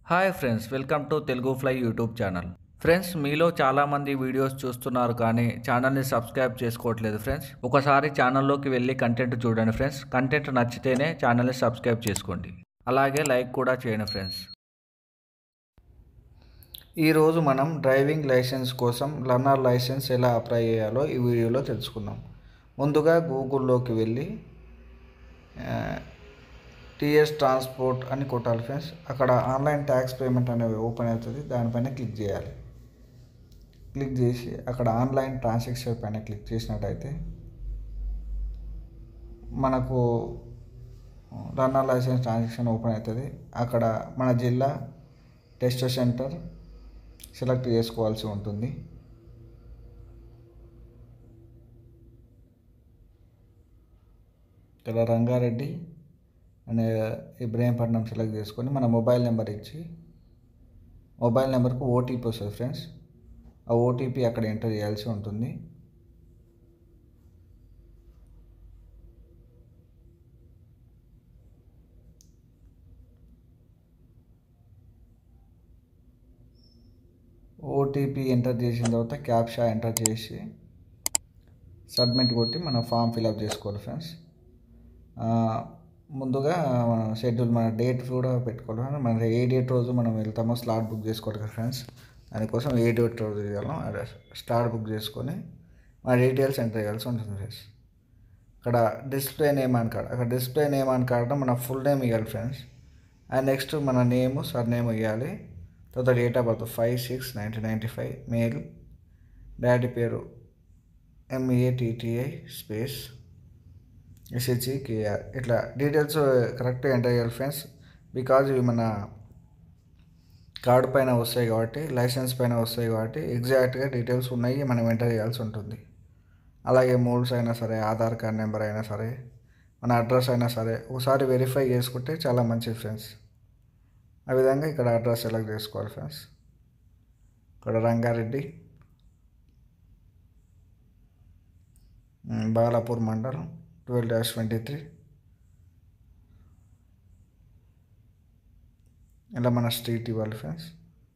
hi friends welcome to Telugu fly YouTube channel friends మీలో చాలామంది videos చూస్తున్నారు కానీ ఛానల్ని సబ్స్క్రైబ్ చేసుకోవట్లేదు ఫ్రెండ్స్ ఒకసారి ఛానల్లోకి వెళ్ళి కంటెంట్ చూడండి ఫ్రెండ్స్ కంటెంట్ నచ్చితేనే ఛానల్ని సబ్స్క్రైబ్ చేసుకోండి అలాగే లైక్ కూడా చేయండి ఫ్రెండ్స్ ఈరోజు మనం డ్రైవింగ్ లైసెన్స్ కోసం లర్నర్ లైసెన్స్ ఎలా అప్లై చేయాలో ఈ వీడియోలో తెలుసుకుందాం ముందుగా గూగుల్లోకి వెళ్ళి టీఎస్ ట్రాన్స్పోర్ట్ అని కొట్టాలి ఫ్రెండ్స్ అక్కడ ఆన్లైన్ ట్యాక్స్ పేమెంట్ అనేవి ఓపెన్ అవుతుంది దానిపైన క్లిక్ చేయాలి క్లిక్ చేసి అక్కడ ఆన్లైన్ ట్రాన్సాక్షన్ పైన క్లిక్ చేసినట్టయితే మనకు రన్నర్ లైసెన్స్ ట్రాన్సాక్షన్ ఓపెన్ అవుతుంది అక్కడ మన జిల్లా టెస్ట్ సెంటర్ సెలెక్ట్ చేసుకోవాల్సి ఉంటుంది ఇక్కడ రంగారెడ్డి అనే ఇబ్రహీంపట్నం సెలెక్ట్ చేసుకొని మన మొబైల్ నెంబర్ ఇచ్చి మొబైల్ నెంబర్కు ఓటీపీ వస్తుంది ఫ్రెండ్స్ ఆ ఓటీపీ అక్కడ ఎంటర్ చేయాల్సి ఉంటుంది ఓటీపీ ఎంటర్ చేసిన తర్వాత క్యాప్షా ఎంటర్ చేసి సబ్మిట్ కొట్టి మనం ఫామ్ ఫిల్అప్ చేసుకోవాలి ఫ్రెండ్స్ ముందుగా మనం షెడ్యూల్ మన డేట్ కూడా పెట్టుకోవాలి మన ఏ డేట్ రోజు మనం వెళ్తామో స్లాట్ బుక్ చేసుకోవాలి కదా ఫ్రెండ్స్ దానికోసం ఏ డేట్ రోజు చేయాలో స్లాట్ బుక్ చేసుకొని మన డీటెయిల్స్ ఎంటర్ చేయాల్సి ఉంటుంది ఫ్రెండ్స్ అక్కడ డిస్ప్లే నేమ్ అని కాడ అక్కడ డిస్ప్లే నేమ్ అని కాడ మన ఫుల్ నేమ్ ఇవ్వాలి ఫ్రెండ్స్ అండ్ నెక్స్ట్ మన నేము సర్ నేమ్ ఇవ్వాలి తర్వాత date of birth five six nineteen ninety five male daddy పేరు ఎంఏటిటిఐ స్పేస్ ఎస్హెచ్ఈ కేఆర్ ఇట్లా డీటెయిల్స్ కరెక్ట్గా ఎంటర్ చేయాలి ఫ్రెండ్స్ బికాజ్ ఇవి మన కార్డు పైన వస్తాయి కాబట్టి లైసెన్స్ పైన వస్తాయి కాబట్టి ఎగ్జాక్ట్గా డీటెయిల్స్ ఉన్నాయి మనం ఎంటర్ చేయాల్సి ఉంటుంది అలాగే మోల్స్ అయినా సరే ఆధార్ కార్డ్ నెంబర్ అయినా సరే మన అడ్రస్ అయినా సరే ఒకసారి వెరిఫై చేసుకుంటే చాలా మంచిది ఫ్రెండ్స్ ఆ విధంగా ఇక్కడ అడ్రస్ సెలెక్ట్ చేసుకోవాలి ఫ్రెండ్స్ ఇక్కడ రంగారెడ్డి బాలాపూర్ మండలం ట్వెల్వ్ డాష్ ట్వంటీ త్రీ ఇలా మన స్ట్రీట్ ఇవ్వాలి ఫ్రెండ్స్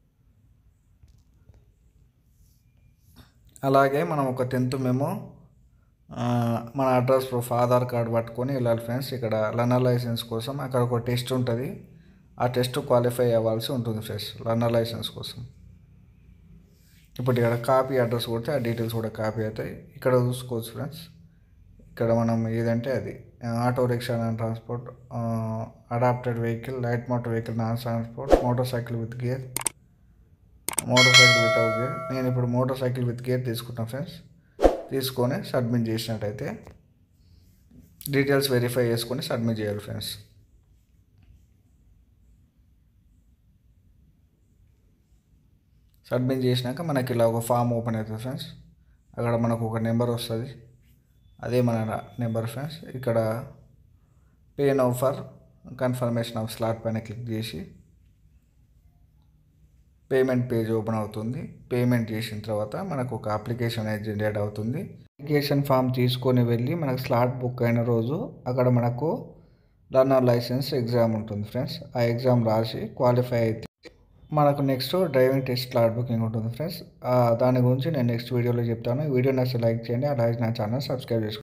అలాగే మనం ఒక టెన్త్ మేము మన అడ్రస్ ప్రూఫ్ ఆధార్ కార్డ్ పట్టుకొని వెళ్ళాలి ఫ్రెండ్స్ ఇక్కడ లర్నర్ లైసెన్స్ కోసం అక్కడ ఒక టెస్ట్ ఉంటుంది ఆ టెస్ట్ క్వాలిఫై అవ్వాల్సి ఉంటుంది ఫ్రెండ్స్ లర్నర్ లైసెన్స్ కోసం ఇప్పుడు ఇక్కడ కాపీ అడ్రస్ కొడితే ఆ డీటెయిల్స్ కూడా కాపీ అవుతాయి ఇక్కడ చూసుకోవచ్చు ఫ్రెండ్స్ ఇక్కడ మనం ఏదంటే అది auto rickshaw non transport adapted vehicle light motor vehicle non transport motor cycle with gear motor cycle without gear నేను ఇప్పుడు మోటార్ సైకిల్ విత్ గేర్ తీసుకుంటాను ఫ్రెండ్స్ తీసుకొని సబ్మిట్ చేసినట్టయితే డీటెయిల్స్ వెరిఫై చేసుకొని సబ్మిట్ చేయాలి ఫ్రెండ్స్ సబ్మిట్ చేసినాక మనకి ఇలా ఒక ఫామ్ ఓపెన్ అవుతుంది ఫ్రెండ్స్ అక్కడ మనకు ఒక నెంబర్ వస్తుంది అదే మన నెంబర్ ఫ్రెండ్స్ ఇక్కడ pay now for confirmation of slot పైన క్లిక్ చేసి పేమెంట్ పేజ్ ఓపెన్ అవుతుంది పేమెంట్ చేసిన తర్వాత మనకు ఒక అప్లికేషన్ అనేది జనరేట్ అవుతుంది అప్లికేషన్ ఫామ్ తీసుకొని వెళ్ళి మనకు స్లాట్ బుక్ అయిన రోజు అక్కడ మనకు లర్నర్ లైసెన్స్ ఎగ్జామ్ ఉంటుంది ఫ్రెండ్స్ ఆ ఎగ్జామ్ రాసి క్వాలిఫై అయితే మనకు next driving test slot booking ఉంటుంది ఫ్రెండ్స్ దాని గురించి నేను నెక్స్ట్ వీడియోలో చెప్తాను ఈ వీడియో నచ్చితే లైక్ చేయండి అలాగే నా ఛానల్ సబ్స్క్రైబ్ చేసుకోండి